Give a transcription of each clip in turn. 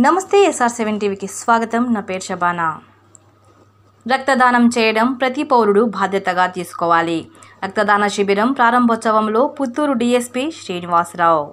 నమస్తే SR seven టీవీకి స్వాగతం నా పేరు షబానా రక్తదానం చేయడం ప్రతి పౌరుడు బాధ్యతగా తీసుకోవాలి రక్తదాన శిబిరం ప్రారంభోత్సవంలో పుత్తూరు డీఎస్పీ శ్రీనివాసరావు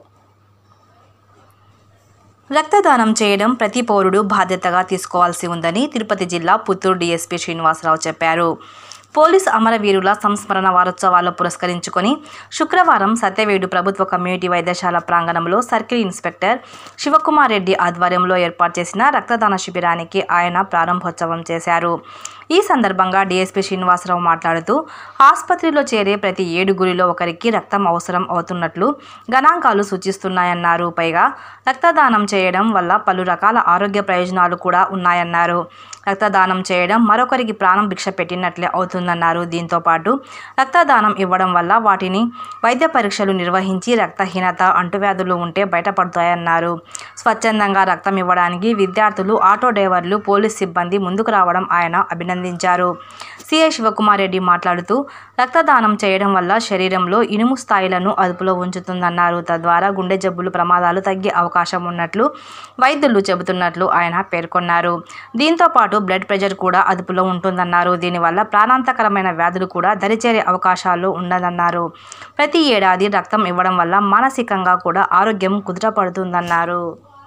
రక్తదానం చేయడం ప్రతి పౌరుడు బాధ్యతగా తీసుకోవాల్సి ఉందని తిరుపతి జిల్లా పుత్తూరు డీఎస్పీ శ్రీనివాసరావు చెప్పారు పోలీస్ అమరవీరుల సంస్మరణ వారోత్సవాలు పురస్కరించుకొని శుక్రవారం సత్యవేడు ప్రభుత్వ కమ్యూనిటీ వైద్యశాల ప్రాంగణంలో సర్కిల్ ఇన్స్పెక్టర్ శివకుమార్ రెడ్డి ఆధ్వర్యంలో ఏర్పాటు చేసిన రక్తదాన శిబిరానికి ఆయన ప్రారంభోత్సవం చేశారు ఈ సందర్భంగా డీఎస్పీ శ్రీనివాసరావు మాట్లాడుతూ ఆసుపత్రిలో చేరే ప్రతి ఏడుగురిలో ఒకరికి రక్తం అవసరం అవుతున్నట్లు గణాంకాలు సూచిస్తున్నాయన్నారు పైగా రక్తదానం చేయడం వల్ల పలు రకాల ఆరోగ్య ప్రయోజనాలు కూడా ఉన్నాయన్నారు రక్తదానం చేయడం మరొకరికి ప్రాణం భిక్ష పెట్టినట్లే అవుతుందన్నారు దీంతో పాటు రక్తదానం ఇవ్వడం వల్ల వాటిని వైద్య పరీక్షలు నిర్వహించి రక్తహీనత అంటువ్యాధులు ఉంటే బయటపడతాయన్నారు స్వచ్ఛందంగా రక్తం ఇవ్వడానికి విద్యార్థులు ఆటో డ్రైవర్లు పోలీస్ సిబ్బంది ముందుకు రావడం ఆయన అభినందించారు సిఐ శివకుమార్ రెడ్డి మాట్లాడుతూ రక్తదానం చేయడం వల్ల శరీరంలో ఇనుము స్థాయిలను అదుపులో ఉంచుతుందన్నారు తద్వారా గుండె జబ్బులు ప్రమాదాలు తగ్గే అవకాశం ఉన్నట్లు వైద్యులు చెబుతున్నట్లు ఆయన పేర్కొన్నారు దీంతో పాటు బ్లడ్ ప్రెషర్ కూడా అదుపులో ఉంటుందన్నారు దీనివల్ల ప్రాణాంతకరమైన వ్యాధులు కూడా దరిచేరే అవకాశాలు ఉండదన్నారు ప్రతి ఏడాది రక్తం ఇవ్వడం వల్ల మానసికంగా కూడా ఆరోగ్యం కుదుటపడుతుందన్నారు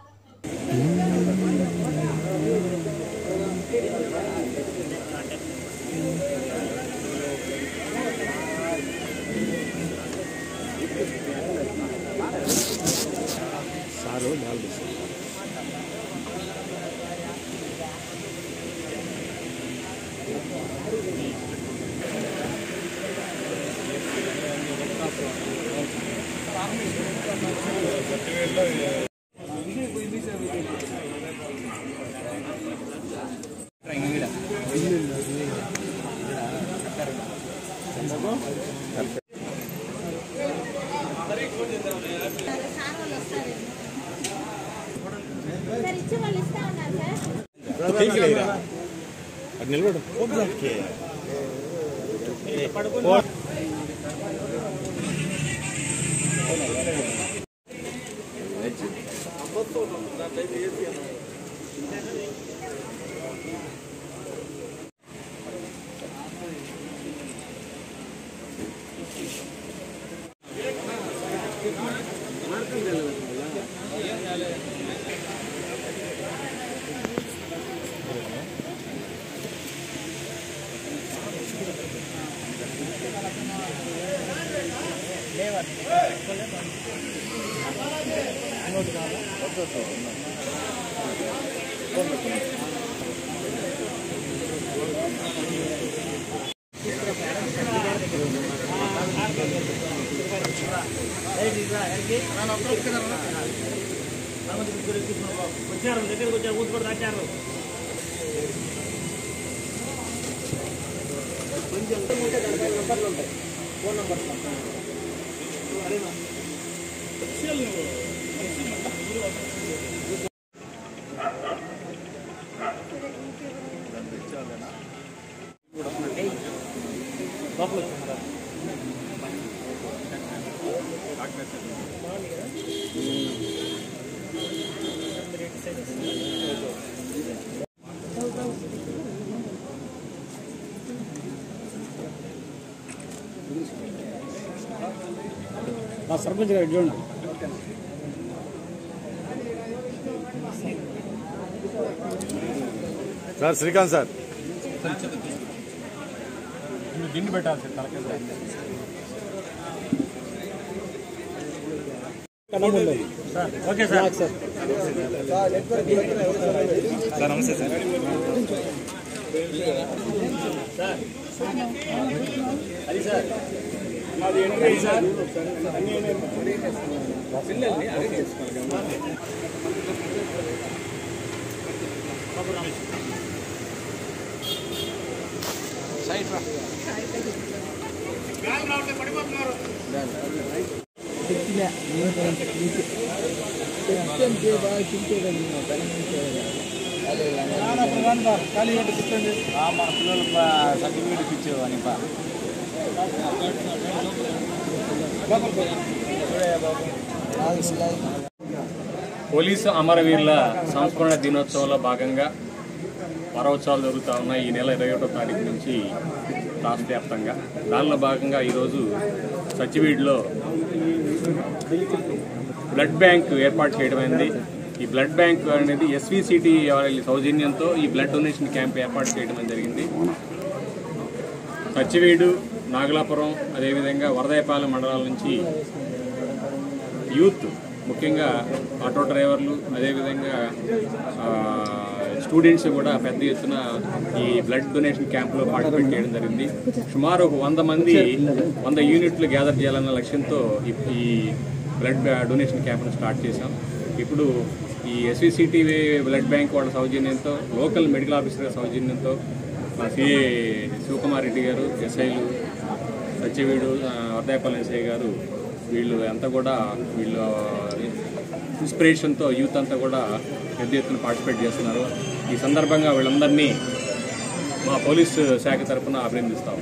సార్ ఇచ్చే వాళ్ళు ఇస్తా ఉన్నారు సార్ అది నిలబడు మా సర్పంచ్ గారు ఇటు చూడండి సార్ శ్రీకాంత్ సార్ గిన్నె పెట్టాలి సార్ తలకాయ ఓకే సార్ సార్ సార్ నమస్తే సార్ మన పిల్లలు సర్టిఫికేట్ ఇచ్చేవాని పోలీసు అమరవీరుల సంస్మరణ దినోత్సవంలో భాగంగా వారోత్సవాలు జరుగుతూ ఉన్నాయి ఈ నెల ఇరవై ఒకటో తారీఖు నుంచి రాష్ట్ర వ్యాప్తంగా దానిలో భాగంగా ఈరోజు సచివీడిలో బ్లడ్ బ్యాంక్ ఏర్పాటు చేయడమైంది ఈ బ్లడ్ బ్యాంక్ అనేది ఎస్విసిటి వారి సౌజన్యంతో ఈ బ్లడ్ డొనేషన్ క్యాంప్ ఏర్పాటు చేయడం జరిగింది సచ్చివీడు నాగలాపురం అదేవిధంగా వరదాయపాలెం మండలాల నుంచి యూత్ ముఖ్యంగా ఆటో డ్రైవర్లు అదేవిధంగా ఆ, స్టూడెంట్స్ కూడా పెద్ద ఎత్తున ఈ బ్లడ్ డొనేషన్ క్యాంప్లో పార్టిసిపేట్ చేయడం జరిగింది సుమారు ఒక వంద మంది వంద యూనిట్లు గ్యాదర్ చేయాలన్న లక్ష్యంతో ఈ- ఈ బ్లడ్ డొనేషన్ క్యాంప్ను స్టార్ట్ చేశాం ఇప్పుడు ఈ ఎస్విసిటీ బ్లడ్ బ్యాంక్ వాళ్ళ సౌజన్యంతో లోకల్ మెడికల్ ఆఫీసర్ సౌజన్యంతో మా సిఏ శివకుమార్ రెడ్డి గారు ఎస్ఐలు సత్యవీడు వర్ధాయపాలెం ఎస్ఐ గారు వీళ్ళు అంతా కూడా వీళ్ళు ఇన్స్పిరేషన్తో యూత్ అంతా కూడా పెద్ద ఎత్తున పార్టిసిపేట్ చేస్తున్నారు ఈ సందర్భంగా వీళ్ళందరినీ మా పోలీసు శాఖ తరఫున అభినందిస్తాం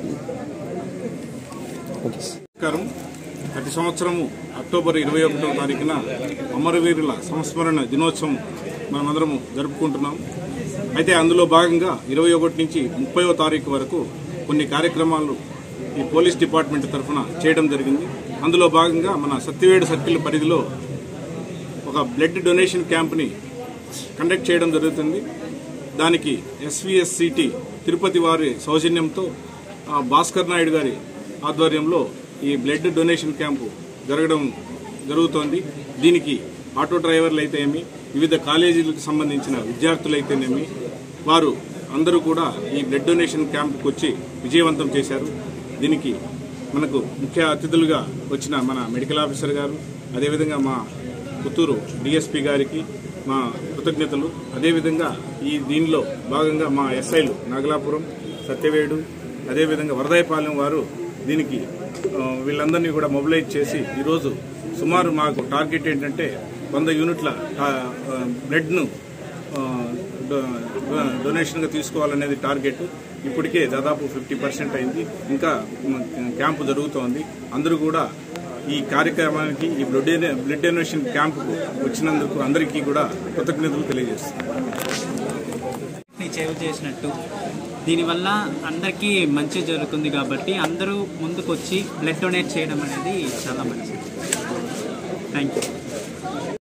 నమస్కారం ప్రతి సంవత్సరము అక్టోబర్ ఇరవై ఒకటో తారీఖున అమరవీరుల సంస్మరణ దినోత్సవం మనమందరము జరుపుకుంటున్నాం అయితే అందులో భాగంగా ఇరవై ఒకటి నుంచి ముప్పైవ తారీఖు వరకు కొన్ని కార్యక్రమాలు ఈ పోలీస్ డిపార్ట్మెంట్ తరఫున చేయడం జరిగింది అందులో భాగంగా మన సత్యవేడు సర్కిల్ పరిధిలో ఒక బ్లడ్ డొనేషన్ క్యాంప్ని కండక్ట్ చేయడం జరుగుతుంది దానికి ఎస్విఎస్సిటి తిరుపతి వారి సౌజన్యంతో ఆ, భాస్కర్ నాయుడు గారి ఆధ్వర్యంలో ఈ బ్లడ్ డొనేషన్ క్యాంపు జరగడం జరుగుతోంది దీనికి ఆటో డ్రైవర్లు అయితేనేమి వివిధ కాలేజీలకు సంబంధించిన విద్యార్థులైతేనేమి వారు అందరూ కూడా ఈ బ్లడ్ డొనేషన్ క్యాంపుకు వచ్చి విజయవంతం చేశారు దీనికి మనకు ముఖ్య అతిథులుగా వచ్చిన మన మెడికల్ ఆఫీసర్ గారు అదేవిధంగా మా పుత్తూరు డిఎస్పి గారికి మా కృతజ్ఞతలు అదేవిధంగా ఈ దీనిలో భాగంగా మా ఎస్ఐలు నాగలాపురం సత్యవేడు అదేవిధంగా వరదాయపాలెం వారు దీనికి ఆ, వీళ్ళందరినీ కూడా మొబిలైజ్ చేసి ఈరోజు సుమారు మాకు టార్గెట్ ఏంటంటే వంద యూనిట్ల ఆ, ఆ, బ్లడ్ను ఆ, డొ- డొ- డొనేషన్గా తీసుకోవాలనేది టార్గెట్ ఇప్పటికే దాదాపు ఫిఫ్టీ పర్సెంట్ అయింది ఇంకా మ, క్యాంపు జరుగుతోంది అందరూ కూడా ఈ కార్యక్రమానికి ఈ బ్లడ్ డొనే- బ్లడ్ డొనేషన్ క్యాంపుకు వచ్చినందుకు అందరికీ కూడా కృతజ్ఞతలు తెలియజేస్తున్నాను ని సేవ్ చేసినట్టు దీనివల్ల అందరికీ మంచి జరుగుతుంది కాబట్టి అందరూ ముందుకు వచ్చి బ్లడ్ డొనేట్ చేయడం అనేది చాలా మంచిది థ్యాంక్ యూ